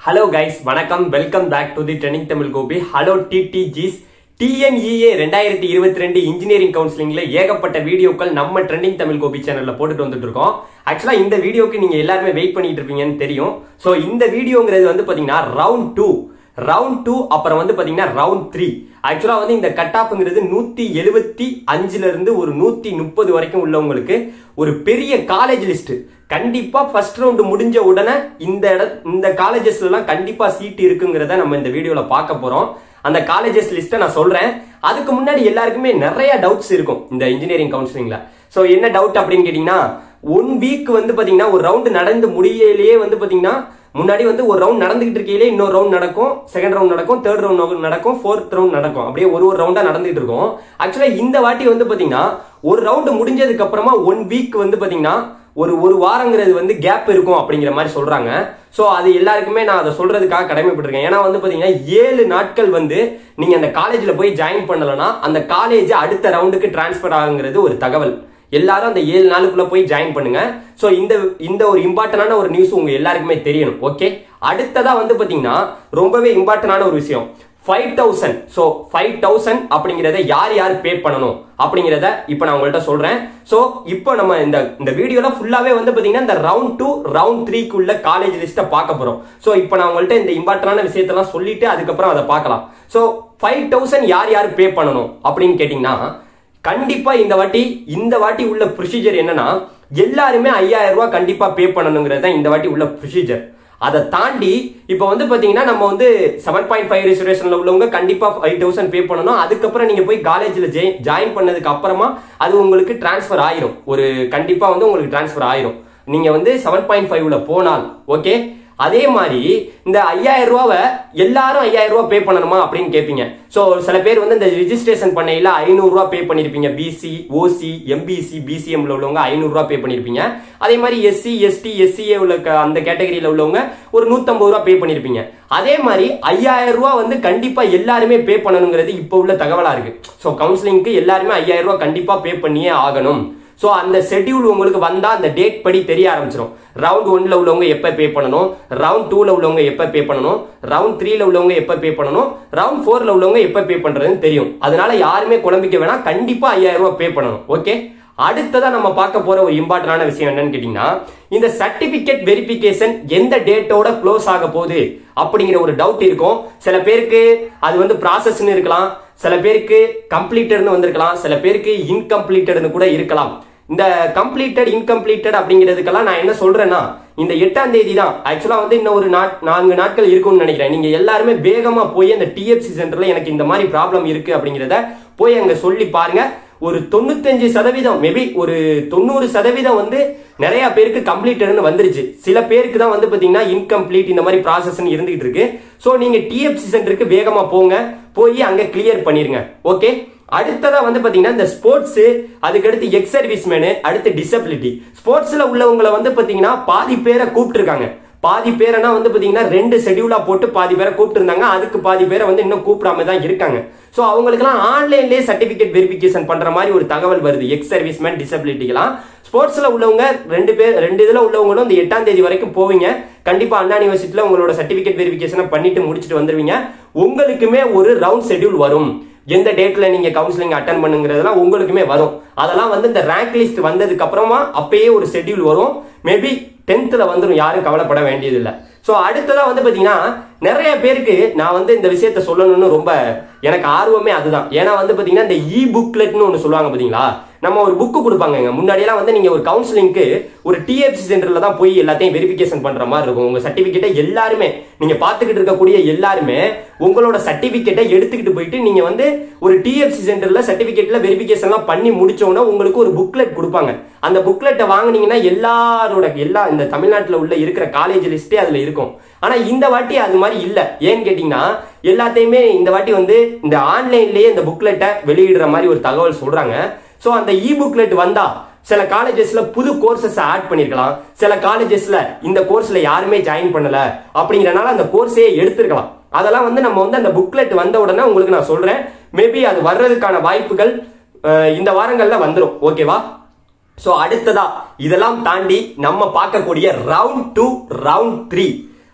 hello guys வணக்கம் welcome back to the training Tamil Gopi hello டிடிஜிஸ் TNEA ரெண்டாயிரத்தி இருபத்தி ரெண்டு இன்ஜினியரிங் கவுன்சிலிங்ல ஏகப்பட்ட வீடியோக்கள் நம்ம ட்ரெண்டிங் தமிழ் கோபி சேனல்ல போட்டுட்டு வந்துட்டு இருக்கோம் ஆக்சுவலா இந்த வீடியோக்கு நீங்க எல்லாருமே வெயிட் பண்ணிட்டு இருப்பீங்கன்னு தெரியும் சோ இந்த வீடியோங்கிறது வந்து பாத்தீங்கன்னா ரவுண்ட் டூ ரவுண்ட் டூ அப்புறம் வந்து பாத்தீங்கன்னா ரவுண்ட் த்ரீ ஆக்சுவலா வந்து இந்த கட் ஆஃப்ங்கிறது நூத்தி எழுபத்தி அஞ்சுல இருந்து ஒரு நூத்தி முப்பது வரைக்கும் உள்ளவங்களுக்கு ஒரு பெரிய காலேஜ் லிஸ்ட் கண்டிப்பா ஃபர்ஸ்ட் ரவுண்ட் முடிஞ்ச உடனே இந்த இட இந்த காலேஜஸ்ல எல்லாம் கண்டிப்பா சீட் இருக்குங்கிறத நம்ம இந்த வீடியோல பார்க்க போறோம் அந்த காலேஜஸ் லிஸ்ட்டை நான் சொல்றேன் அதுக்கு முன்னாடி எல்லாருக்குமே நிறைய டவுட்ஸ் இருக்கும் இந்த இன்ஜினியரிங் கவுன்சிலிங்ல சோ என்ன டவுட் அப்படின்னு கேட்டீங்கன்னா ஒன் வீக் வந்து பாத்தீங்கன்னா ஒரு ரவுண்ட் நடந்து முடியலையே வந்து பாத்தீங்கன்னா முன்னாடி வந்து ஒரு ரவுண்ட் நடந்துகிட்டு இருக்கையிலே இன்னொரு ரவுண்ட் நடக்கும் செகண்ட் ரவுண்ட் நடக்கும் தேர்ட் ரவுண்ட் நடக்கும் ஃபோர்த் ரவுண்ட் நடக்கும் அப்படியே ஒரு ஒரு ரவுண்டா நடந்துகிட்டு இருக்கும் ஆக்சுவலா இந்த வாட்டி வந்து பாத்தீங்கன்னா ஒரு ரவுண்ட் முடிஞ்சதுக்கு அப்புறமா ஒன் வீக் வந்து பாத்தீங்கன்னா ஒரு ஒரு வாரங்கிறது வந்து கேப் இருக்கும் அப்படிங்கிற மாதிரி சொல்றாங்க சோ அது எல்லாருக்குமே நான் அதை சொல்றதுக்காக கடமைப்பட்டிருக்கேன் ஏன்னா வந்து பாத்தீங்கன்னா ஏழு நாட்கள் வந்து நீங்க அந்த காலேஜ்ல போய் ஜாயின் பண்ணலனா அந்த காலேஜ் அடுத்த ரவுண்டுக்கு டிரான்ஸ்பர் ஆகுங்கிறது ஒரு தகவல் எல்லாரும் அந்த ஏழு நாளுக்குள்ள போய் ஜாயின் பண்ணுங்க சோ இந்த இந்த ஒரு இம்பார்ட்டன்டான ஒரு நியூஸ் உங்க எல்லாருக்குமே தெரியணும் ஓகே அடுத்ததா வந்து பாத்தீங்கன்னா ரொம்பவே இம்பார்ட்டன்டான ஒரு விஷயம் five thousand so five thousand அப்படிங்கிறத யார் யார் பே பண்ணணும் அப்படிங்கிறத இப்போ நான் உங்கள்கிட்ட சொல்றேன் ஸோ இப்போ நம்ம இந்த இந்த வீடியோல ஃபுல்லாவே வந்து பாத்தீங்கன்னா இந்த ரவுண்ட் டூ ரவுண்ட் த்ரீக்குள்ள காலேஜ் லிஸ்ட்டை பார்க்க போறோம் ஸோ இப்போ நான் உங்கள்கிட்ட இந்த இம்பார்ட்டன்டான விஷயத்தெல்லாம் சொல்லிட்டு அதுக்கப்புறம் அதை பார்க்கலாம் ஸோ ஃபைவ் தௌசண்ட் யார் யார் பே பண்ணணும் அப்படின்னு கேட்டிங்கன்னா கண்டிப்பா இந்த வாட்டி இந்த வாட்டி உள்ள ப்ரொசீஜர் என்னன்னா எல்லாருமே ஐயாயிரம் ரூபாய் கண்டிப்பா பே பண்ணணுங்கிறது தான் இந்த வாட்டி உள்ள ப்ரொசீஜர் அதை தாண்டி இப்போ வந்து பாத்தீங்கன்னா நம்ம வந்து செவன் பாயிண்ட் ஃபைவ் ரிசர்வேஷன்ல உள்ளவங்க கண்டிப்பா ஃபைவ் தௌசண்ட் பே பண்ணணும் அதுக்கப்புறம் நீங்க போய் காலேஜ்ல ஜாயின் பண்ணதுக்கு அப்புறமா அது உங்களுக்கு டிரான்ஸ்ஃபர் ஆயிரும் ஒரு கண்டிப்பா வந்து உங்களுக்கு டிரான்ஸ்ஃபர் ஆயிரும் நீங்க வந்து செவன் பாயிண்ட் ஃபைவ்ல போனால் ஓகே அதே மாதிரி இந்த ஐயாயிரம் ரூபாவை எல்லாரும் ஐயாயிரம் ரூபாய் பே பண்ணணுமா அப்படின்னு கேட்பீங்க ஸோ சில பேர் வந்து இந்த ரிஜிஸ்ட்ரேஷன் பண்ணையில ஐநூறு ரூபாய் பே பண்ணிருப்பீங்க பிசி ஓசி எம்பிசி பிசிஎம்ல உள்ளவங்க ஐநூறு ரூபாய் பே பண்ணிருப்பீங்க அதே மாதிரி எஸ்சி எஸ்டி எஸ்சிஏ உள்ள அந்த கேட்டகரியில உள்ளவங்க ஒரு நூத்தம்பது ரூபாய் பே பண்ணிருப்பீங்க அதே மாதிரி ஐயாயிரம் ரூபாய் வந்து கண்டிப்பா எல்லாருமே பே பண்ணணுங்கிறது இப்போ உள்ள தகவலா இருக்கு ஸோ கவுன்சிலிங்க்கு எல்லாருமே ஐயாயிரம் ரூபாய் கண்டிப்பா பே பண்ணியே ஆகணும் ஸோ அந்த ஷெட்யூல் உங்களுக்கு வந்தா அந்த டேட் படி தெரிய ஆரம்பிச்சிடும் ரவுண்ட் ஒன்ல உள்ளவங்க எப்ப பே பண்ணணும் ரவுண்ட் டூல உள்ளவங்க எப்ப பே பண்ணணும் ரவுண்ட் த்ரீல உள்ளவங்க எப்ப பே பண்ணணும் ரவுண்ட் ஃபோர்ல உள்ளவங்க எப்ப பே பண்றதுன்னு தெரியும் அதனால யாருமே குழம்பிக்க வேணாம் கண்டிப்பா ஐயாயிரம் ரூபாய் பே பண்ணணும் ஓகே அடுத்ததா நம்ம பார்க்க போற ஒரு இம்பார்ட்டன்டான விஷயம் என்னன்னு கேட்டீங்கன்னா இந்த சர்டிபிகேட் வெரிபிகேஷன் எந்த டேட்டோட க்ளோஸ் ஆக போகுது அப்படிங்கிற ஒரு டவுட் இருக்கும் சில பேருக்கு அது வந்து ப்ராசஸ்னு இருக்கலாம் சில பேருக்கு கம்ப்ளீட்டட்னு வந்திருக்கலாம் சில பேருக்கு இன்கம்ப்ளீட்டட்னு கூட இருக்கலாம் இந்த கம்ப்ளீட்டட் இன்கம்ப்ளீட்டட் அப்படிங்கிறதுக்கெல்லாம் நான் என்ன சொல்றேன்னா இந்த எட்டாம் தேதி தான் ஆக்சுவலா வந்து இன்னும் ஒரு நாட் நான்கு நாட்கள் இருக்கும்னு நினைக்கிறேன் நீங்க எல்லாருமே வேகமா போய் அந்த டிஎஃப்சி சென்டர்ல எனக்கு இந்த மாதிரி ப்ராப்ளம் இருக்கு அப்படிங்கிறத போய் அங்க சொல்லி பாருங்க ஒரு தொண்ணூத்தஞ்சு சதவீதம் மேபி ஒரு தொண்ணூறு சதவீதம் வந்து நிறைய பேருக்கு கம்ப்ளீட்டட்னு வந்துருச்சு சில பேருக்கு தான் வந்து பாத்தீங்கன்னா இன்கம்ப்ளீட் இந்த மாதிரி ப்ராசஸ் இருந்துகிட்டு இருக்கு ஸோ நீங்க டிஎஃப்சி சென்டருக்கு வேகமா போங்க போய் அங்க கிளியர் பண்ணிருங்க ஓகே அடுத்ததா வந்து பாத்தீங்கன்னா இந்த ஸ்போர்ட்ஸ் அதுக்கடுத்து எக்ஸ் சர்வீஸ் மேனு அடுத்து டிசபிலிட்டி ஸ்போர்ட்ஸ்ல உள்ளவங்களை வந்து பாத்தீங்கன்னா பாதி பேரை கூப்பிட்டு இருக்காங்க பாதி பேரைனா வந்து பாத்தீங்கன்னா ரெண்டு ஷெடியூலா போட்டு பாதி பேரை கூப்பிட்டு இருந்தாங்க அதுக்கு பாதி பேரை வந்து இன்னும் கூப்பிடாம தான் இருக்காங்க ஸோ அவங்களுக்குலாம் ஆன்லைன்லேயே சர்டிபிகேட் வெரிஃபிகேஷன் பண்ற மாதிரி ஒரு தகவல் வருது எக்ஸ் சர்வீஸ்மேன் டிசபிலிட்டிக்கெல்லாம் ஸ்போர்ட்ஸ்ல உள்ளவங்க ரெண்டு பேர் ரெண்டு இதுல உள்ளவங்களும் இந்த எட்டாம் தேதி வரைக்கும் போவீங்க கண்டிப்பா அண்ணா யூனிவர்சிட்டியில உங்களோட சர்டிபிகேட் வெரிஃபிகேஷனை பண்ணிட்டு முடிச்சுட்டு வந்துருவீங்க உங்களுக்குமே ஒரு ரவுண்ட் ஷெடியூல் வரும் எந்த டேட்ல நீங்க கவுன்சிலிங் அட்டன் பண்ணுங்கிறதெல்லாம் உங்களுக்குமே வரும் அதெல்லாம் வந்து இந்த ரேங்க் லிஸ்ட் வந்ததுக்கு அப்புறமா அப்பயே ஒரு ஷெட்யூல் வரும் மேபி டென்த்ல வந்துடும் யாரும் கவலைப்பட வேண்டியதில்லை ஸோ அடுத்ததா வந்து பாத்தீங்கன்னா நிறைய பேருக்கு நான் வந்து இந்த விஷயத்த சொல்லணும்னு ரொம்ப எனக்கு ஆர்வமே அதுதான் ஏன்னா வந்து பாத்தீங்கன்னா இந்த இ புக்லெட்னு ஒன்று சொல்லுவாங்க பாத்தீங்களா நம்ம ஒரு புக்கு கொடுப்பாங்க முன்னாடியெல்லாம் வந்து நீங்க ஒரு கவுன்சிலிங்க்கு ஒரு டிஎஃப்சி சென்டர்ல தான் போய் எல்லாத்தையும் வெரிஃபிகேஷன் பண்ற மாதிரி இருக்கும் உங்க சர்டிபிகேட்டை எல்லாருமே நீங்க பாத்துக்கிட்டு இருக்கக்கூடிய எல்லாருமே உங்களோட சர்டிபிகேட்டை எடுத்துக்கிட்டு போயிட்டு நீங்க வந்து ஒரு டிஎஃப்சி சென்டர்ல சர்டிபிகேட்ல வெரிஃபிகேஷன்லாம் பண்ணி முடிச்சோன்னா உங்களுக்கு ஒரு புக்லெட் கொடுப்பாங்க அந்த புக்லெட்டை வாங்கினீங்கன்னா எல்லாரோட எல்லா இந்த தமிழ்நாட்டில் உள்ள இருக்கிற காலேஜ் லிஸ்டே அதுல இருக்கும் ஆனா இந்த வாட்டி அது மாதிரி இல்ல ஏன்னு கேட்டீங்கன்னா எல்லாத்தையுமே இந்த வாட்டி வந்து இந்த ஆன்லைன்லயே இந்த புக்லெட்டை வெளியிடுற மாதிரி ஒரு தகவல் சொல்றாங்க ஸோ அந்த இ புக்லெட் வந்தா சில காலேஜஸ்ல புது கோர்சஸ் ஆட் பண்ணிருக்கலாம் சில காலேஜஸ்ல இந்த கோர்ஸ்ல யாருமே ஜாயின் பண்ணல அப்படிங்கறனால அந்த கோர்ஸே எடுத்திருக்கலாம் அதெல்லாம் வந்து நம்ம வந்து அந்த புக்லெட் வந்த உடனே உங்களுக்கு நான் சொல்றேன் மேபி அது வர்றதுக்கான வாய்ப்புகள் இந்த வாரங்கள்ல வந்துடும் ஓகேவா சோ அடுத்ததா இதெல்லாம் தாண்டி நம்ம பார்க்கக்கூடிய ரவுண்ட் டூ ரவுண்ட் த்ரீ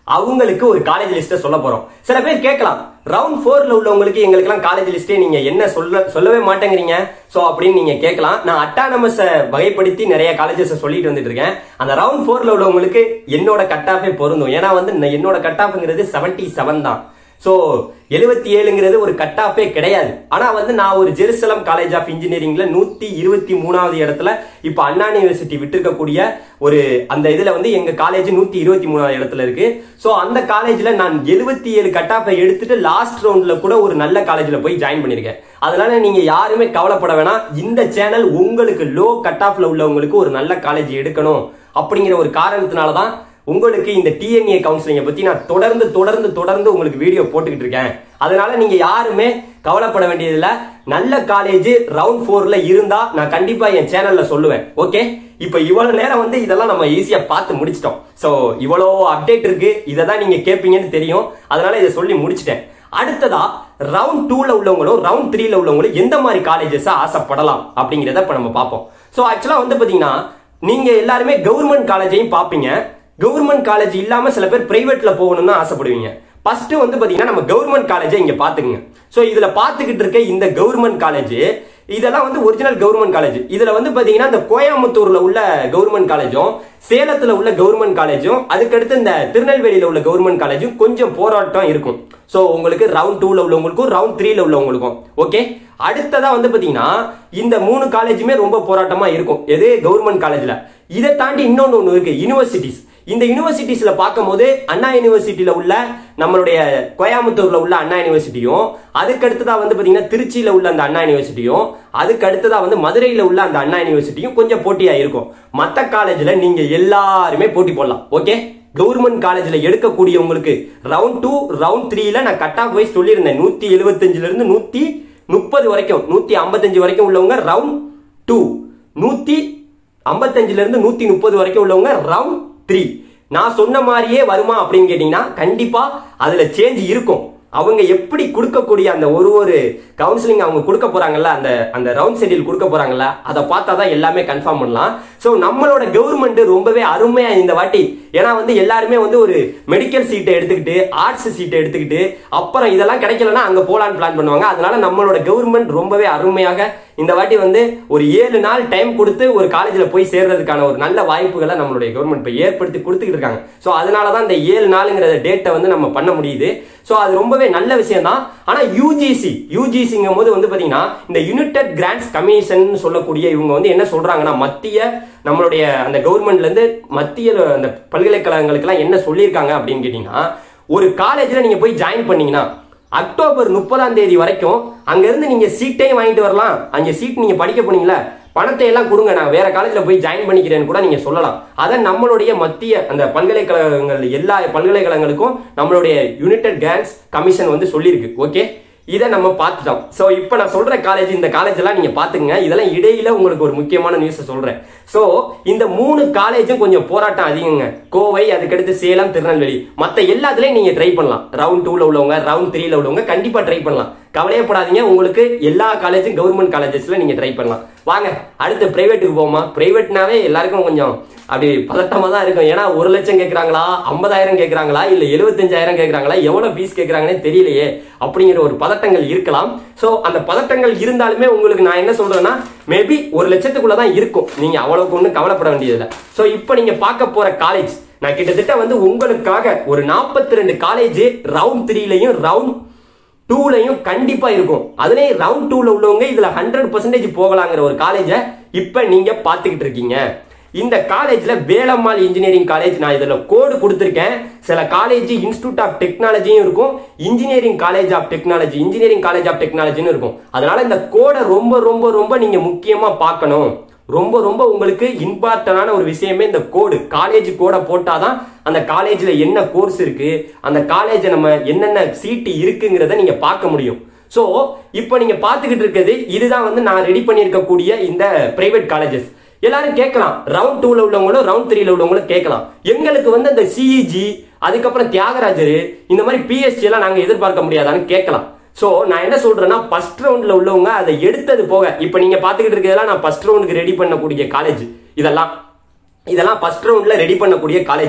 அவங்களுக்கு ஒரு காலேஜ் லிஸ்ட்டை சொல்ல போறோம் சில பேர் கேட்கலாம் ரவுண்ட் ஃபோர்ல உள்ளவங்களுக்கு எங்களுக்கெல்லாம் காலேஜ் லிஸ்டே நீங்க என்ன சொல்ல சொல்லவே மாட்டேங்கிறீங்க சோ அப்படின்னு நீங்க கேட்கலாம் நான் அட்டானமஸ வகைப்படுத்தி நிறைய காலேஜஸ் சொல்லிட்டு வந்துட்டு இருக்கேன் அந்த ரவுண்ட் ஃபோர்ல உள்ளவங்களுக்கு என்னோட கட் ஆஃபே பொருந்தும் ஏன்னா வந்து நான் என்னோட கட் ஆஃப்ங்கிறது செவன்டி செவன் தான் சோ எழுபத்தி ஏழுங்கிறது ஒரு கட் ஆஃபே கிடையாது ஆனா வந்து நான் ஒரு ஜெருசலம் காலேஜ் ஆஃப் இன்ஜினியரிங்ல நூத்தி இருபத்தி மூணாவது இடத்துல இப்ப அண்ணா யூனிவர்சிட்டி விட்டிருக்கக்கூடிய ஒரு அந்த இதுல வந்து எங்க காலேஜ் நூத்தி இருபத்தி மூணாவது இடத்துல இருக்கு சோ அந்த காலேஜ்ல நான் எழுபத்தி ஏழு கட் ஆஃபை எடுத்துட்டு லாஸ்ட் ரவுண்ட்ல கூட ஒரு நல்ல காலேஜ்ல போய் ஜாயின் பண்ணிருக்கேன் அதனால நீங்க யாருமே கவலைப்பட வேணாம் இந்த சேனல் உங்களுக்கு லோ கட் ஆஃப்ல உள்ளவங்களுக்கு ஒரு நல்ல காலேஜ் எடுக்கணும் அப்படிங்கிற ஒரு காரணத்தினால தான் உங்களுக்கு இந்த டிஎன்ஏ கவுன்சிலிங்கை பத்தி நான் தொடர்ந்து தொடர்ந்து தொடர்ந்து உங்களுக்கு வீடியோ போட்டுக்கிட்டு இருக்கேன் அதனால நீங்க யாருமே கவலைப்பட வேண்டியதில்ல நல்ல காலேஜ் ரவுண்ட் ஃபோர்ல இருந்தா நான் கண்டிப்பா என் சேனல்ல சொல்லுவேன் ஓகே இப்ப இவ்வளவு நேரம் வந்து இதெல்லாம் நம்ம ஈஸியா பார்த்து முடிச்சிட்டோம் சோ இவ்வளோ அப்டேட் இருக்கு இதை தான் நீங்க கேட்பீங்கன்னு தெரியும் அதனால இதை சொல்லி முடிச்சிட்டேன் அடுத்ததா ரவுண்ட் டூல உள்ளவங்களும் ரவுண்ட் த்ரீல உள்ளவங்களும் எந்த மாதிரி காலேஜஸ் ஆசைப்படலாம் அப்படிங்கிறத இப்ப நம்ம பார்ப்போம் சோ ஆக்சுவலா வந்து பாத்தீங்கன்னா நீங்க எல்லாருமே கவர்மெண்ட் காலேஜையும் பார்ப்பீங்க கவர்மெண்ட் காலேஜ் இல்லாம சில பேர் பிரைவேட்ல போகணும்னு ஆசைப்படுவீங்க ஃபர்ஸ்ட் வந்து பாத்தீங்கன்னா நம்ம கவர்மெண்ட் காலேஜை இங்க பாத்துக்குங்க சோ இதுல பாத்துக்கிட்டு இருக்க இந்த கவர்மெண்ட் காலேஜ் இதெல்லாம் வந்து ஒரிஜினல் கவர்மெண்ட் காலேஜ் இதுல வந்து பாத்தீங்கன்னா இந்த கோயம்புத்தூர்ல உள்ள கவர்மெண்ட் காலேஜும் சேலத்துல உள்ள கவர்மெண்ட் காலேஜும் அதுக்கடுத்து இந்த திருநெல்வேலியில உள்ள கவர்மெண்ட் காலேஜும் கொஞ்சம் போராட்டம் இருக்கும் சோ உங்களுக்கு ரவுண்ட் டூல உள்ளவங்களுக்கும் ரவுண்ட் த்ரீல உள்ளவங்களுக்கும் ஓகே அடுத்ததா வந்து பாத்தீங்கன்னா இந்த மூணு காலேஜுமே ரொம்ப போராட்டமா இருக்கும் எது கவர்மெண்ட் காலேஜ்ல இதை தாண்டி இன்னொன்னு ஒண்ணு இருக்கு யூனிவர்சிட்டிஸ் இந்த யூனிவர்சிட்டிஸ்ல பார்க்கும்போது அண்ணா யூனிவர்சிட்டியில உள்ள நம்மளுடைய கோயம்புத்தூர்ல உள்ள அண்ணா யூனிவர்சிட்டியும் அதுக்கு அடுத்ததா வந்து பாத்தீங்கன்னா திருச்சியில உள்ள அந்த அண்ணா யூனிவர்சிட்டியும் அதுக்கு அடுத்ததா வந்து மதுரையில உள்ள அந்த அண்ணா யூனிவர்சிட்டியும் கொஞ்சம் போட்டியா இருக்கும் மத்த காலேஜ்ல நீங்க எல்லாருமே போட்டி போடலாம் ஓகே கவர்மெண்ட் காலேஜ்ல எடுக்கக்கூடியவங்களுக்கு ரவுண்ட் டூ ரவுண்ட் த்ரீல நான் கட் ஆஃப் வைஸ் சொல்லியிருந்தேன் நூத்தி எழுபத்தஞ்சுல இருந்து நூத்தி முப்பது வரைக்கும் நூத்தி ஐம்பத்தஞ்சு வரைக்கும் உள்ளவங்க ரவுண்ட் டூ நூத்தி ஐம்பத்தஞ்சுல இருந்து நூத்தி முப்பது வரைக்கும் உள்ளவங்க ரவுண்ட் த்ரீ நான் சொன்ன மாதிரியே வருமா அப்படின்னு கேட்டீங்கன்னா கண்டிப்பா அதுல சேஞ்ச் இருக்கும் அவங்க எப்படி கொடுக்கக்கூடிய அந்த ஒரு ஒரு கவுன்சிலிங் அவங்க கொடுக்க போறாங்கல்ல அந்த அந்த ரவுண்ட் ஷெட்யூல் கொடுக்க போறாங்கல்ல அதை பார்த்தா தான் எல்லாமே கன்ஃபார்ம் பண்ணலாம் ஸோ நம்மளோட கவர்மெண்ட் ரொம்பவே அருமையா இந்த வாட்டி ஏன்னா வந்து எல்லாருமே வந்து ஒரு மெடிக்கல் சீட்டை எடுத்துக்கிட்டு ஆர்ட்ஸ் சீட்டை எடுத்துக்கிட்டு அப்புறம் இதெல்லாம் கிடைக்கலன்னா அங்க போலான்னு பிளான் பண்ணுவாங்க அதனால நம்மளோட கவர்மெண்ட் ரொம்பவே அருமையாக இந்த வாட்டி வந்து ஒரு ஏழு நாள் டைம் கொடுத்து ஒரு காலேஜில் போய் சேர்றதுக்கான ஒரு நல்ல வாய்ப்புகளை நம்மளுடைய கவர்மெண்ட் இப்போ ஏற்படுத்தி கொடுத்துக்கிட்டு இருக்காங்க ஸோ அதனால தான் இந்த ஏழு நாளுங்கிற டேட்டை வந்து நம்ம பண்ண முடியுது ஸோ அது ரொம்பவே நல்ல விஷயம் தான் ஆனால் யூஜிசி யூஜிசிங்கும் போது வந்து பார்த்தீங்கன்னா இந்த யுனைடெட் கிராண்ட்ஸ் கமிஷன் சொல்லக்கூடிய இவங்க வந்து என்ன சொல்றாங்கன்னா மத்திய நம்மளுடைய அந்த கவர்மெண்ட்ல இருந்து மத்திய அந்த பல்கலைக்கழகங்களுக்கெல்லாம் என்ன சொல்லியிருக்காங்க அப்படின்னு கேட்டீங்கன்னா ஒரு காலேஜில் நீங்க போய் ஜாயின் பண்ணீங்கன்னா அக்டோபர் முப்பதாம் தேதி வரைக்கும் அங்க இருந்து நீங்க சீட்டையும் வாங்கிட்டு வரலாம் அங்க சீட் நீங்க படிக்க போனீங்களா பணத்தை எல்லாம் கொடுங்க நான் வேற காலேஜ்ல போய் ஜாயின் பண்ணிக்கிறேன்னு கூட நீங்க சொல்லலாம் அதை நம்மளுடைய மத்திய அந்த பல்கலைக்கழகங்கள் எல்லா பல்கலைக்கழகங்களுக்கும் நம்மளுடைய யுனைடெட் கிராண்ட்ஸ் கமிஷன் வந்து சொல்லியிருக்கு ஓகே இதை நம்ம பார்த்துட்டோம் ஸோ இப்போ நான் சொல்ற காலேஜ் இந்த காலேஜ் எல்லாம் நீங்க பாத்துங்க இதெல்லாம் இடையில உங்களுக்கு ஒரு முக்கியமான நியூஸ் சொல்றேன் ஸோ இந்த மூணு காலேஜும் கொஞ்சம் போராட்டம் அதிகங்க கோவை அதுக்கடுத்து சேலம் திருநெல்வேலி மற்ற எல்லாத்துலயும் நீங்க ட்ரை பண்ணலாம் ரவுண்ட் டூல உள்ளவங்க ரவுண்ட் த்ரீல உள்ளவங்க கண்டிப்பா ட்ரை பண்ணலாம் கவலையப்படாதீங்க உங்களுக்கு எல்லா காலேஜும் கவர்மெண்ட் காலேஜஸ்ல நீங்க ட்ரை பண்ணலாம் வாங்க அடுத்து பிரைவேட்டுக்கு போமா பிரைவேட்னாவே எல்லாருக்கும் கொஞ்சம் அப்படி பதட்டமா தான் இருக்கும் ஏன்னா ஒரு லட்சம் கேட்கறாங்களா ஐம்பதாயிரம் கேட்கறாங்களா இல்ல எழுபத்தஞ்சாயிரம் கேட்கறாங்களா எவ்வளவு ஃபீஸ் கேட்கறாங்கன்னே தெரியலையே அப்படிங்கிற ஒரு பதட்டங்கள் இருக்கலாம் சோ அந்த பதட்டங்கள் இருந்தாலுமே உங்களுக்கு நான் என்ன சொல்றேன்னா மேபி ஒரு லட்சத்துக்குள்ள தான் இருக்கும் நீங்க அவ்வளவுக்கு ஒன்றும் கவலைப்பட வேண்டியதில்லை சோ இப்போ நீங்க பார்க்க போற காலேஜ் நான் கிட்டத்தட்ட வந்து உங்களுக்காக ஒரு நாற்பத்தி ரெண்டு காலேஜ் ரவுண்ட் த்ரீலையும் ரவுண்ட் டூலையும் கண்டிப்பா இருக்கும் அதுலயே ரவுண்ட் டூல உள்ளவங்க இதுல ஹண்ட்ரட் பர்சன்டேஜ் போகலாங்கிற ஒரு காலேஜை இப்ப நீங்க பாத்துக்கிட்டு இருக்கீங்க இந்த காலேஜ்ல வேலம்மாள் இன்ஜினியரிங் காலேஜ் நான் இதுல கோடு கொடுத்துருக்கேன் சில காலேஜ் இன்ஸ்டியூட் ஆஃப் டெக்னாலஜியும் இருக்கும் engineering college of technology engineering college of டெக்னாலஜின்னு இருக்கும் அதனால இந்த கோடை ரொம்ப ரொம்ப ரொம்ப நீங்க முக்கியமா பார்க்கணும் ரொம்ப ரொம்ப உங்களுக்கு இம்பார்ட்டன்டான ஒரு விஷயமே இந்த கோடு காலேஜ் கோடை போட்டாதான் அந்த காலேஜ்ல என்ன கோர்ஸ் இருக்கு அந்த காலேஜ் நம்ம என்னென்ன சீட்டு இருக்குங்கிறத நீங்க பார்க்க முடியும் சோ இப்போ நீங்க பாத்துக்கிட்டு இருக்கிறது இதுதான் வந்து நான் ரெடி பண்ணியிருக்கக்கூடிய இந்த பிரைவேட் காலேஜஸ் எல்லாரும் கேட்கலாம் ரவுண்ட் டூல உள்ளவங்களும் ரவுண்ட் த்ரீல உள்ளவங்களும் கேட்கலாம் எங்களுக்கு வந்து அந்த சிஇஜி அதுக்கப்புறம் தியாகராஜர் இந்த மாதிரி பிஎஸ்சி எல்லாம் நாங்க எதிர்பார்க்க முடியாதான்னு கேட்கலாம் சோ நான் என்ன சொல்றேன்னா ஃபர்ஸ்ட் ரவுண்ட்ல உள்ளவங்க அதை எடுத்தது போக இப்போ நீங்க பாத்துக்கிட்டு இருக்கிறதெல்லாம் நான் ஃபர்ஸ்ட் ரவுண்டுக்கு ரெடி பண்ணக்கூடிய காலேஜ் இதெல்லாம் இதெல்லாம் ஃபர்ஸ்ட் ரவுண்ட்ல ரெடி பண்ணக்கூடிய காலேஜ்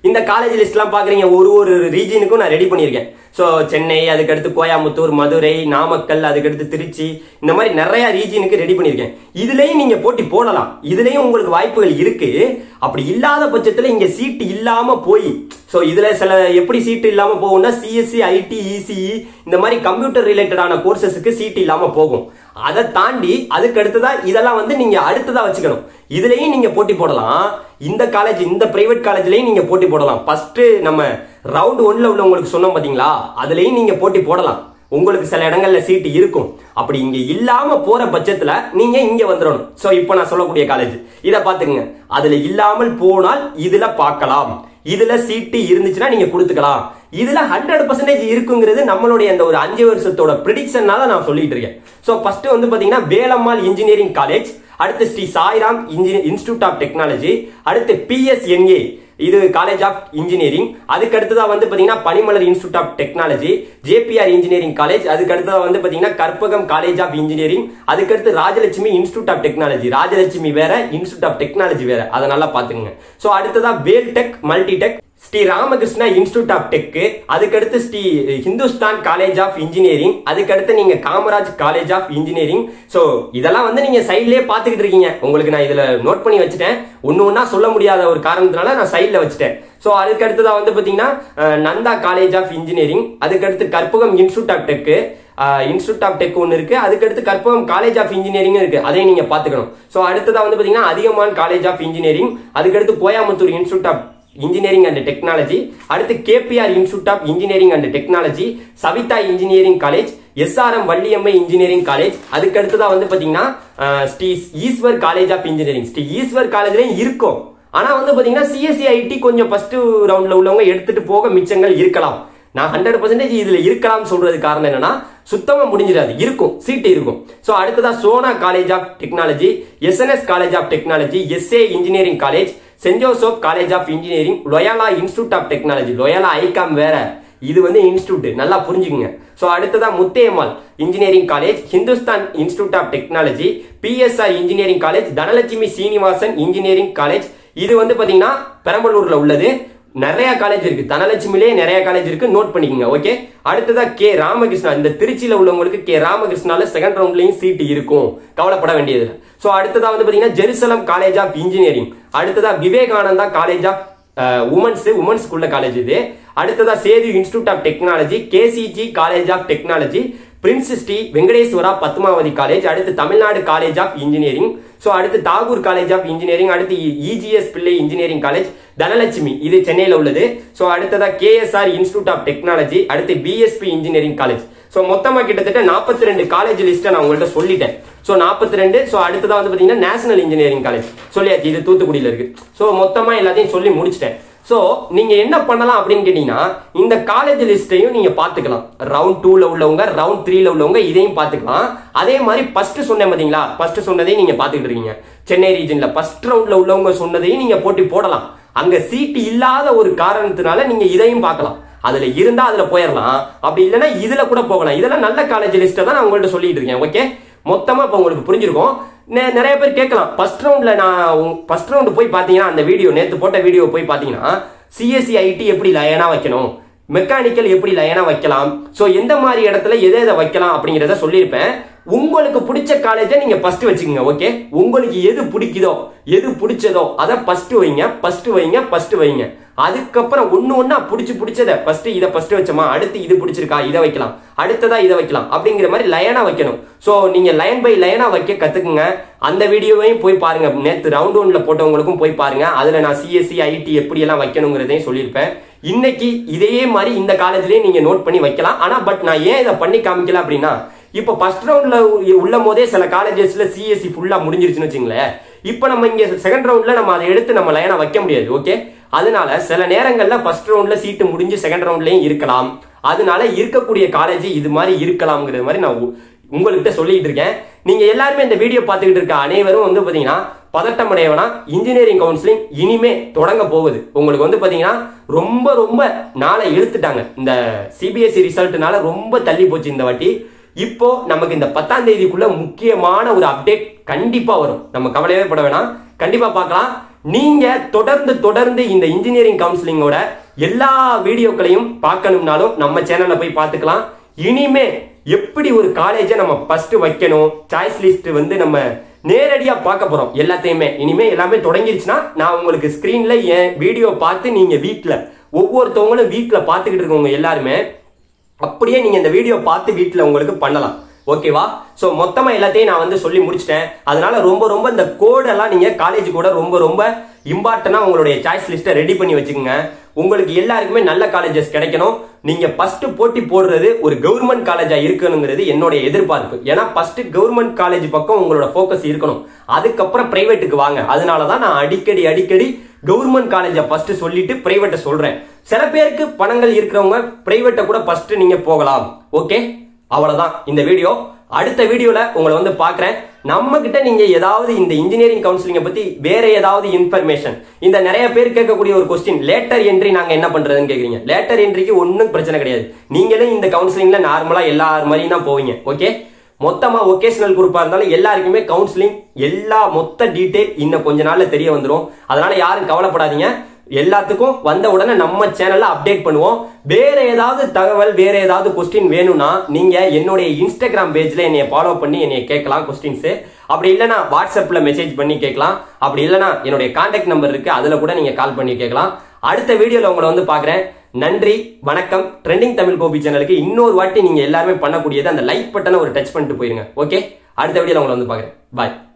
இந்த காலேஜ் லிஸ்ட்லாம் பாக்குறீங்க ஒரு ஒரு ரீஜனுக்கும் நான் ரெடி பண்ணியிருக்கேன் ஸோ சென்னை அதுக்கடுத்து கோயம்புத்தூர் மதுரை நாமக்கல் அதுக்கடுத்து திருச்சி இந்த மாதிரி நிறைய ரீஜனுக்கு ரெடி பண்ணியிருக்கேன் இதுலயும் நீங்க போட்டி போடலாம் இதுலயும் உங்களுக்கு வாய்ப்புகள் இருக்கு அப்படி இல்லாத பட்சத்துல இங்க சீட்டு இல்லாம போய் ஸோ இதுல சில எப்படி சீட்டு இல்லாம போகும்னா சிஎஸ்சி ஐடி இசிஇ இந்த மாதிரி கம்ப்யூட்டர் ரிலேட்டடான கோர்சஸுக்கு சீட்டு இல்லாம போகும் அதை தாண்டி அதுக்கு அடுத்ததா இதெல்லாம் வந்து நீங்க அடுத்ததா வச்சுக்கணும் இதுலயும் நீங்க போட்டி போடலாம் இந்த காலேஜ் இந்த பிரைவேட் காலேஜ்லயும் நீங்க போட்டி போடலாம் ஃபர்ஸ்ட் நம்ம ரவுண்ட் ஒன்ல உள்ளவங்களுக்கு சொன்னோம் பாத்தீங்களா அதுலயும் நீங்க போட்டி போடலாம் உங்களுக்கு சில இடங்கள்ல சீட்டு இருக்கும் அப்படி இங்க இல்லாம போற பட்சத்துல நீங்க இங்க வந்துடணும் சோ இப்போ நான் சொல்லக்கூடிய காலேஜ் இத பாத்துக்கங்க அதுல இல்லாமல் போனால் இதுல பார்க்கலாம் இதுல சீட்டு இருந்துச்சுன்னா நீங்க கொடுத்துக்கலாம் இதுல ஹண்ட்ரட் பர்சன்டேஜ் இருக்குங்கிறது நம்மளுடைய அந்த ஒரு அஞ்சு வருஷத்தோட ப்ரிடிக்ஷனால நான் சொல்லிட்டு இருக்கேன் சோ ஃபர்ஸ்ட் வந்து பாத்தீங்கன்னா வேலம்மாள் இன்ஜினியரிங் காலேஜ் அடுத்து Sri Sairam institute of technology அடுத்து பிஎஸ்என்ஏ இது காலேஜ் ஆஃப் இன்ஜினியரிங் அதுக்கு அடுத்ததா வந்து பாத்தீங்கன்னா Panimalar institute of technology JPR engineering college அதுக்கு அடுத்ததா வந்து பாத்தீங்கன்னா கற்பகம் காலேஜ் ஆஃப் இன்ஜினியரிங் அதுக்கு அடுத்து Rajalakshmi institute of technology Rajalakshmi வேற இன்ஸ்டியூட் ஆஃப் டெக்னாலஜி வேற அதை நல்லா பாத்துக்கங்க சோ அடுத்ததா Veltech Multitech Sri Ramakrishna institute of tech அதுக்கடுத்து Sri Hindustan college of engineering அதுக்கடுத்து நீங்க Kamaraj college of engineering so இதெல்லாம் வந்து நீங்க சைட்லயே பாத்துக்கிட்டு இருக்கீங்க உங்களுக்கு நான் இதுல நோட் பண்ணி வச்சுட்டேன் ஒன்னு ஒன்னா சொல்ல முடியாத ஒரு காரணத்தினால நான் சைட்ல வச்சுட்டேன் சோ அதுக்கு அடுத்ததா வந்து பாத்தீங்கன்னா அஹ், நந்தா காலேஜ் ஆஃப் இன்ஜினியரிங் அதுக்கடுத்து Karpagam institute of tech institute of tech ஒன்று இருக்கு அதுக்கடுத்து கற்பகம் காலேஜ் ஆஃப் இன்ஜினியரிங் இருக்கு அதையும் நீங்க பாத்துக்கணும் சோ அடுத்ததா வந்து பாத்தீங்கன்னா அதிகமான் காலேஜ் ஆஃப் இன்ஜினியரிங் அதுக்கடுத்து Coimbatore institute of engineering and technology அடுத்து KPR institute of engineering and technology Saveetha engineering college SRM Valliammai engineering college அதுக்கு அடுத்ததா வந்து பாத்தீங்கன்னா அஹ், Sri Eshwar college of engineering Sri Eshwar காலேஜ்லயும் இருக்கும் ஆனா வந்து பாத்தீங்கன்னா சிஎஸ்சி ஐடி கொஞ்சம் ஃபர்ஸ்ட் ரவுண்ட்ல உள்ளவங்க எடுத்துட்டு போக மிச்சங்கள் இருக்கலாம் நான் ஹண்ட்ரட் பர்சன்டேஜ் இதுல இருக்கலாம் சொல்றது காரணம் என்னன்னா சுத்தமா முடிஞ்சிடாது இருக்கும் சீட்டு இருக்கும் சோ அடுத்ததா Sona college of technology SNS college of technology SA engineering college Saint Joseph college of engineering Loyola institute of technology Loyola ICAM வேற இது வந்து இன்ஸ்டியூட் நல்லா புரிஞ்சுக்குங்க சோ அடுத்ததா Muthayammal engineering college Hindustan institute of technology PSR engineering college Dhanalakshmi Srinivasan engineering college இது வந்து பாத்தீங்கன்னா பெரம்பலூர்ல உள்ளது நிறைய காலேஜ் இருக்கு தனலட்சுமிலே நிறைய காலேஜ் இருக்கு நோட் பண்ணிக்கோங்க ஓகே அடுத்ததா கே ராமகிருஷ்ணா இந்த திருச்சியில உள்ளவங்களுக்கு கே ராமகிருஷ்ணால செகண்ட் ரவுண்ட்லயும் சீட் இருக்கும் கவலைப்பட வேண்டியது சோ அடுத்ததா வந்து பாத்தீங்கன்னா ஜெருசலம் காலேஜ் ஆஃப் இன்ஜினியரிங் அடுத்ததா விவேகானந்தா காலேஜ் ஆஃப் உமன்ஸ் உமன்ஸ்க்குள்ள காலேஜ் இது அடுத்ததா Sethu institute of technology KCG college of technology prince Sri Venkateswara Padmavathi college அடுத்து Tamil Nadu college of engineering so அடுத்து தாகூர் காலேஜ் ஆஃப் இன்ஜினியரிங் அடுத்து EGS Pillai engineering college Dhanalakshmi இது சென்னையில உள்ளது சோ அடுத்ததா கேஎஸ்ஆர் இன்ஸ்டியூட் ஆஃப் டெக்னாலஜி அடுத்து பிஎஸ்பி இன்ஜினியரிங் காலேஜ் சோ மொத்தமா கிட்டத்தட்ட 42 ரெண்டு காலேஜ் லிஸ்ட்டை நான் உங்கள்ட்ட சொல்லிட்டேன் சோ 42 ரெண்டு சோ அடுத்ததா வந்து பாத்தீங்கன்னா நேஷனல் இன்ஜினியரிங் காலேஜ் சொல்லியாச்சு இது தூத்துக்குடியில இருக்கு சோ மொத்தமா எல்லாத்தையும் சொல்லி முடிச்சிட்டேன் சோ நீங்க என்ன பண்ணலாம் அப்படின்னு கேட்டீங்கன்னா இந்த காலேஜ் லிஸ்டையும் நீங்க பாத்துக்கலாம் ரவுண்ட் டூல உள்ளவங்க ரவுண்ட் த்ரீல உள்ளவங்க இதையும் பாத்துக்கலாம் அதே மாதிரி ஃபர்ஸ்ட் சொன்னேன் பாத்தீங்களா ஃபர்ஸ்ட் சொன்னதையும் நீங்க பாத்துக்கிட்டு இருக்கீங்க சென்னை ரீஜன்ல ஃபர்ஸ்ட் ரவுண்ட்ல உள்ளவங்க சொன்னதையும் நீங்க போட்டி போடலாம் அங்க சீட்டு இல்லாத ஒரு காரணத்தினால நீங்க இதையும் பார்க்கலாம் அதுல இருந்தா அதுல போயிடலாம் அப்படி இல்லைன்னா இதுல கூட போகலாம் இதெல்லாம் நல்ல காலேஜ் லிஸ்ட்டை தான் நான் உங்கள்ட்ட சொல்லிட்டு இருக்கேன் ஓகே மொத்தமா இப்ப உங்களுக்கு புரிஞ்சிருக்கும் நெ- நிறைய பேர் கேட்கலாம் ஃபர்ஸ்ட் ரவுண்ட்ல நான் ஃபர்ஸ்ட் ரவுண்ட் போய் பாத்தீங்கன்னா அந்த வீடியோ நேத்து போட்ட வீடியோ போய் பாத்தீங்கன்னா சிஎஸ்சி ஐடி எப்படி லயனா வைக்கணும் மெக்கானிக்கல் எப்படி லைனா வைக்கலாம் சோ எந்த மாதிரி இடத்துல எதை எதை வைக்கலாம் அப்படிங்கறத சொல்லியிருப்பேன் உங்களுக்கு பிடிச்ச காலேஜை நீங்க ஃபர்ஸ்ட் வச்சுக்கோங்க ஓகே உங்களுக்கு எது பிடிக்குதோ எது பிடிச்சதோ அதை ஃபர்ஸ்ட் வைங்க ஃபர்ஸ்ட் வைங்க ஃபர்ஸ்ட் வைங்க அதுக்கப்புறம் ஒண்ணு ஒண்ணா பிடிச்சு பிடிச்சத ஃபர்ஸ்ட் இதை ஃபர்ஸ்ட் வச்சோமா அடுத்து இது பிடிச்சிருக்கா இதை வைக்கலாம் அடுத்ததா இதை வைக்கலாம் அப்படிங்கிற மாதிரி லயனா வைக்கணும் சோ நீங்க லைன் பை லைனா வைக்க கத்துக்குங்க அந்த வீடியோவையும் போய் பாருங்க நேத்து ரவுண்ட் ஒன்ல போட்டவங்களுக்கும் போய் பாருங்க அதுல நான் சிஎஸ்சி ஐடி எப்படி எல்லாம் வைக்கணுங்கிறதையும் சொல்லியிருப்பேன் இன்னைக்கு இதே மாதிரி இந்த காலேஜ்லயே நீங்க நோட் பண்ணி வைக்கலாம் ஆனா பட் நான் ஏன் இதை பண்ணி காமிக்கல அப்படின்னா இப்போ ஃபர்ஸ்ட் ரவுண்ட்ல உள்ள போதே சில காலேஜஸ்ல சிஎஸ்சி ஃபுல்லா முடிஞ்சிருச்சுன்னு வச்சுங்களேன் இப்போ நம்ம இங்க செகண்ட் ரவுண்ட்ல நம்ம அதை எடுத்து நம்ம லைனா வைக்க முடியாது ஓகே அதனால சில நேரங்கள்ல ஃபர்ஸ்ட் ரவுண்ட்ல சீட்டு முடிஞ்சு செகண்ட் ரவுண்ட்லயும் இருக்கலாம் அதனால இருக்கக்கூடிய காலேஜ் இது மாதிரி இருக்கலாம்ங்கிற மாதிரி நான் உ- உங்கள்கிட்ட சொல்லிட்டு இருக்கேன் நீங்க எல்லாருமே இந்த வீடியோ பார்த்துக்கிட்டு இருக்க அனைவரும் வந்து பாத்தீங்கன்னா பதட்டம் அடையவனா இன்ஜினியரிங் கவுன்சிலிங் இனிமே தொடங்க போகுது உங்களுக்கு வந்து பாத்தீங்கன்னா ரொம்ப ரொம்ப நாளை இழுத்துட்டாங்க இந்த சிபிஎஸ்சி ரிசல்ட்னால ரொம்ப தள்ளி போச்சு இந்த வாட்டி இப்போ நமக்கு இந்த பத்தாம் தேதிக்குள்ள முக்கியமான ஒரு அப்டேட் கண்டிப்பா வரும் நம்ம கவலையவே பட வேணாம் கண்டிப்பா பார்க்கலாம் நீங்க தொடர்ந்து தொடர்ந்து இந்த இன்ஜினியரிங் கவுன்சிலிங்கோட எல்லா வீடியோக்களையும் பார்க்கணும்னாலும் நம்ம சேனல்ல போய் பார்த்துக்கலாம் இனிமே எப்படி ஒரு காலேஜை நம்ம ஃபர்ஸ்ட் வைக்கணும் சாய்ஸ் லிஸ்ட் வந்து நம்ம நேரடியா பார்க்க போறோம் எல்லாத்தையுமே இனிமே எல்லாமே தொடங்கிருச்சுன்னா நான் உங்களுக்கு ஸ்கிரீன்ல என் வீடியோ பார்த்து நீங்க வீட்ல ஒவ்வொருத்தவங்களும் வீட்ல பார்த்துக்கிட்டு இருக்கவங்க எல்லாருமே அப்படியே நீங்க இந்த வீடியோ பார்த்து வீட்ல உங்களுக்கு பண்ணலாம் ஓகேவா சோ மொத்தமா எல்லாத்தையும் நான் வந்து சொல்லி முடிச்சிட்டேன் அதனால ரொம்ப ரொம்ப இந்த கோடெல்லாம் நீங்க காலேஜ் கூட ரொம்ப ரொம்ப இம்பார்ட்டனா உங்களுடைய சாய்ஸ் லிஸ்ட்டை ரெடி பண்ணி வச்சுக்கோங்க உங்களுக்கு எல்லாருக்குமே நல்ல காலேஜஸ் கிடைக்கணும் நீங்க ஃபர்ஸ்ட் போட்டி போடுறது ஒரு கவர்மெண்ட் காலேஜா இருக்கணுங்கிறது என்னுடைய எதிர்பார்ப்பு ஏன்னா ஃபர்ஸ்ட் கவர்மெண்ட் காலேஜ் பக்கம் உங்களோட ஃபோக்கஸ் இருக்கணும் அதுக்கப்புறம் பிரைவேட்டுக்கு வாங்க அதனால தான் நான் அடிக்கடி அடிக்கடி கவர்மெண்ட் காலேஜை ஃபர்ஸ்ட் சொல்லிட்டு பிரைவேட்டை சொல்றேன் சில பேருக்கு பணங்கள் இருக்கிறவங்க பிரைவேட்டை கூட ஃபர்ஸ்ட் நீங்க போகலாம் ஓகே அவ்வளவுதான் இந்த வீடியோ அடுத்த வீடியோல உங்களை வந்து பாக்குறேன் நம்ம கிட்ட நீங்க ஏதாவது இந்த இன்ஜினியரிங் கவுன்சிலிங்க பத்தி வேற ஏதாவது இன்ஃபர்மேஷன் இந்த நிறைய பேர் கேட்கக்கூடிய ஒரு கொஸ்டின் லேட்டர் என்ட்ரி நாங்க என்ன பண்றதுன்னு கேக்குறீங்க லேட்டர் என்ட்ரிக்கு ஒன்றும் பிரச்சனை கிடையாது நீங்களும் இந்த கவுன்சிலிங்ல நார்மலா எல்லார் மாதிரியும் தான் போவீங்க ஓகே மொத்தமா ஒகேஷனல் குரூப்பா இருந்தாலும் எல்லாருக்குமே கவுன்சிலிங் எல்லா மொத்த டீடைல் இன்னும் கொஞ்ச நாள்ல தெரிய வந்துரும் அதனால யாரும் கவலைப்படாதீங்க எல்லாத்துக்கும் வந்த உடனே நம்ம சேனல்ல அப்டேட் பண்ணுவோம் வேற ஏதாவது தகவல் வேற ஏதாவது கொஸ்டின் வேணும்னா நீங்க என்னுடைய இன்ஸ்டாகிராம் பேஜ்ல என்னைய ஃபாலோ பண்ணி என்னைய கேட்கலாம் கொஸ்டின்ஸ் அப்படி இல்லைன்னா வாட்ஸ்அப்ல மெசேஜ் பண்ணி கேட்கலாம் அப்படி இல்லைன்னா என்னுடைய கான்டாக்ட் நம்பர் இருக்கு அதுல கூட நீங்க கால் பண்ணி கேட்கலாம் அடுத்த வீடியோல உங்களை வந்து பாக்குறேன் நன்றி வணக்கம் ட்ரெண்டிங் தமிழ் கோபி சேனலுக்கு இன்னொரு வாட்டி நீங்க எல்லாருமே பண்ணக்கூடியது அந்த லைக் பட்டனை ஒரு டச் பண்ணிட்டு போயிருங்க ஓகே அடுத்த வீடியோல உங்களை வந்து பாக்குறேன் பாய்